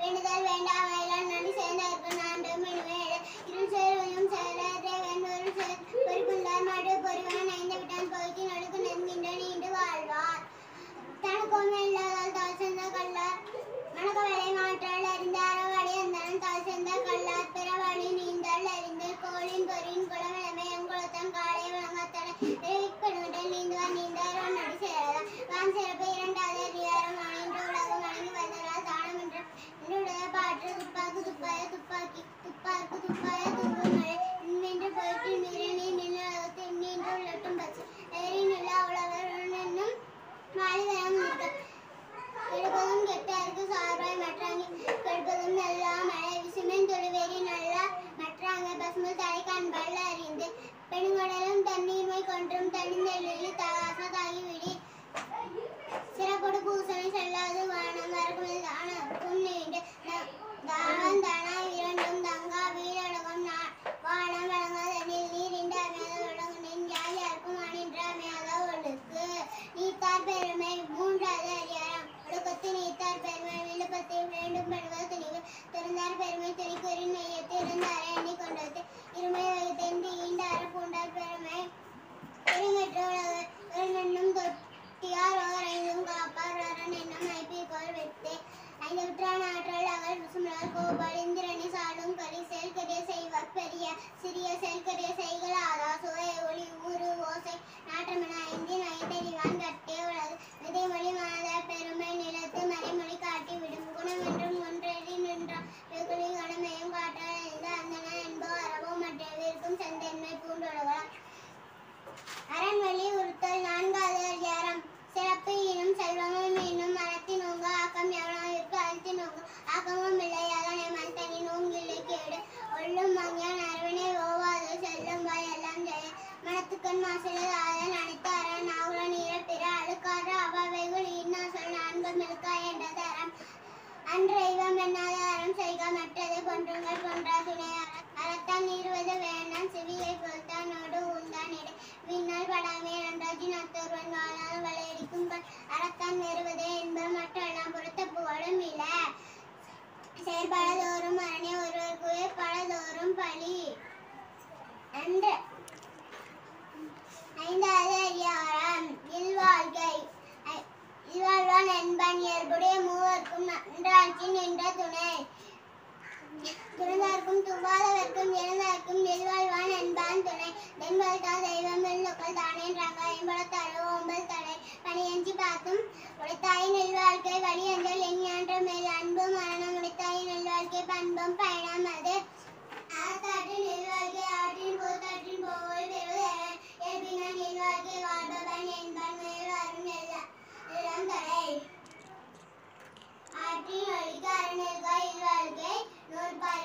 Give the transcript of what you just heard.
வேண்டுதல் வேண்டாம் எல்லாம் நன்றி சேர்ந்தார்கள் நான் மினுவேடு இருள் சேரும் சேரன் ஒரு சேர் பொறுப்புண்டார் மாடு பொறிவன் ஐந்து விட்டான் போய்க்கு நடுக்கு நெருங்கின்ற நீண்டு வாழ்வார் தனக்கும் இல்லாதால் தாள் சென்ற கல்லார் மணக்க வேலை மாற்றால் அறிந்த அறவாடி அந்தனன் தாள் சென்ற கல்லார் பிறவாடி நீந்தல் அறிந்து கோளின் பொறியின் குளமிழமை எங்குளத்தன் காலை வழங்கத்தனை விரிவிக்கணுடன் நீந்துவார் நீந்தார் நடி சேரதா வான் சிறப்பு இரண்டாவது அதிகாரம் அணிந்து உலகம் வணங்கி வந்ததால் தானம் என்ற என்னுடைய பாற்று துப்பாக்கு துப்பாய துப்பாக்கி துப்பாக்கு துப்பாய துன்பம் மழை நின்று போயிட்டு நிறனி நின்று நின்று உள்ளட்டும் பச்சு ஏறி நில உழவர் என்னும் மாளிகையம் இருக்க கெடுப்பதும் கெட்டாருக்கு சார்பாய் மற்றாங்கி கெடுப்பதும் நல்லா மழை விசுமன் தொழுவேறி நல்லா மற்றாங்க பசுமை தலை காண்பல்ல அறிந்து பெண்கடலும் தண்ணீர்மை கொன்றும் தனிந்தெல்லி தாச தாகி விடி சிறப்போடு பூசணை செல்லாது வானம் மரகுமில் தானம் நீண்டு தானம் தானா இரண்டும் தங்கா வீரடகம் வானம் வழங்காதனில் நீரின்ற அமையாத உலகம் நெஞ்சாய் யாருக்கும் அணின்ற அமையாத ஒழுக்கு நீத்தார் பெருமை மூன்றாவது அதிகாரம் ஒழுக்கத்து நீத்தார் பெருமை விழுப்பத்தை வேண்டும் படுவது துணிவு திறந்தார் பெருமை திணிக்குறின் மையத்தை இருந்தாரை எண்ணி கொண்டது இருமை வகுத்தென்று ஈண்டார பூண்டார் பெருமை பெருமற்ற உலக என்னும் தொட்டியார் ஓரைந்தும் காப்பார் வரன் என்னும் ஐப்பிற்கோள் வெட்டு ஐந்து விற்றான ஆற்றல் அகல் சுமலர் கோபால் இந்திரனை சாடும் கரி செயல்கரிய செய்வார் பெரிய சிறிய செயல்கரிய செய்கள் ஆதா சுவை ஒளி ஊறு ஓசை நாற்றமென ஐந்தின் ஐந்தறிவான் கட்டே உலகு விதைமொழி மாதர் பெருமை நிலத்து மறைமொழி காட்டி விடும் குணம் என்றும் ஒன்றறி நின்றான் வெகுளி கணமையும் காட்டால் எழுந்த அந்தன என்போ அறவோ மற்றவிற்கும் செந்தன்மை பூண்டுலகலாம் அரண்வழி உறுத்தல் நான்காவது அதிகாரம் சிறப்பு ஈனும் செல்வமும் ஈனும் மரத்தின் ஓங்க ஆக்கம் எவனாவிற்கு அழுத்தின் ஓங்க ஆக்கமும் இல்லை அதனை மந்தனி நோங்கில்லை கேடு ஒள்ளும் மங்கியான் அரவணை ஓவாது செல்லும் வாய் எல்லாம் ஜெய மனத்துக்கண் மாசிலது ஆதன் அனைத்து அரண் ஆகுல நீர பிற அழுக்காறு அவைகள் ஈனா சொல் நான்கு மில்கா என்ற தரம் அன்று இவம் எண்ணாத அறம் செய்க மற்றது கொன்றுங்கள் கொன்றா துணை அற- அறத்தான் நீர்வது வேண்டாம் சிவிகை பொறுத்தானோடு உண்டான் இடு விண்ணால் படாமே நன்றாஜி நத்தொருவன் வாழால் வளையடிக்கும் கண் அறத்தான் வருவதே என்பது மற்றெல்லாம் பொறுத்த புகழும் இல செயற்படதோறும் அரணே ஒருவருக்கு பலதோறும் பழி அன்று ஐந்தாவது அதிகாரம் இல்வாழ்க்கை ஐ- இல்வாழ்வான் என்பன் இயல்புடைய மூவர்க்கும் நன்றாட்சி நின்ற துணை துறந்தார்க்கும் துவாதவர்க்கும் இறந்தார்க்கும் நெல்வாழ்வான் என்பான் துணை தென்பாழ்த்தா தெய்வம் வெள்ளொக்கள் தானேன்றாங்க ஐம்பலத்தாரோ ஒம்பல் தலை பணியஞ்சி பார்த்தும் உடைத்தாய் நெல்வாழ்க்கை வழியஞ்சல் எஞ்ஞான்ற மேல் அன்பு மரணம் உடைத்தாய் நெல்வாழ்க்கை பண்பும் பயணம் அது ஆத்தாற்றின் நெல்வாழ்க்கை ஆற்றின் போத்தாற்றின் போவோல் பெறுவது ஏற்பினான் நெல்வாழ்க்கை வாழ்பவன் என்பன் மேல் வரும் எல்லாம் எல்லாம் தலை ஆற்றின் ஒளிக்கு அருணர்கா இல்வாழ்க்கை நூற்பால்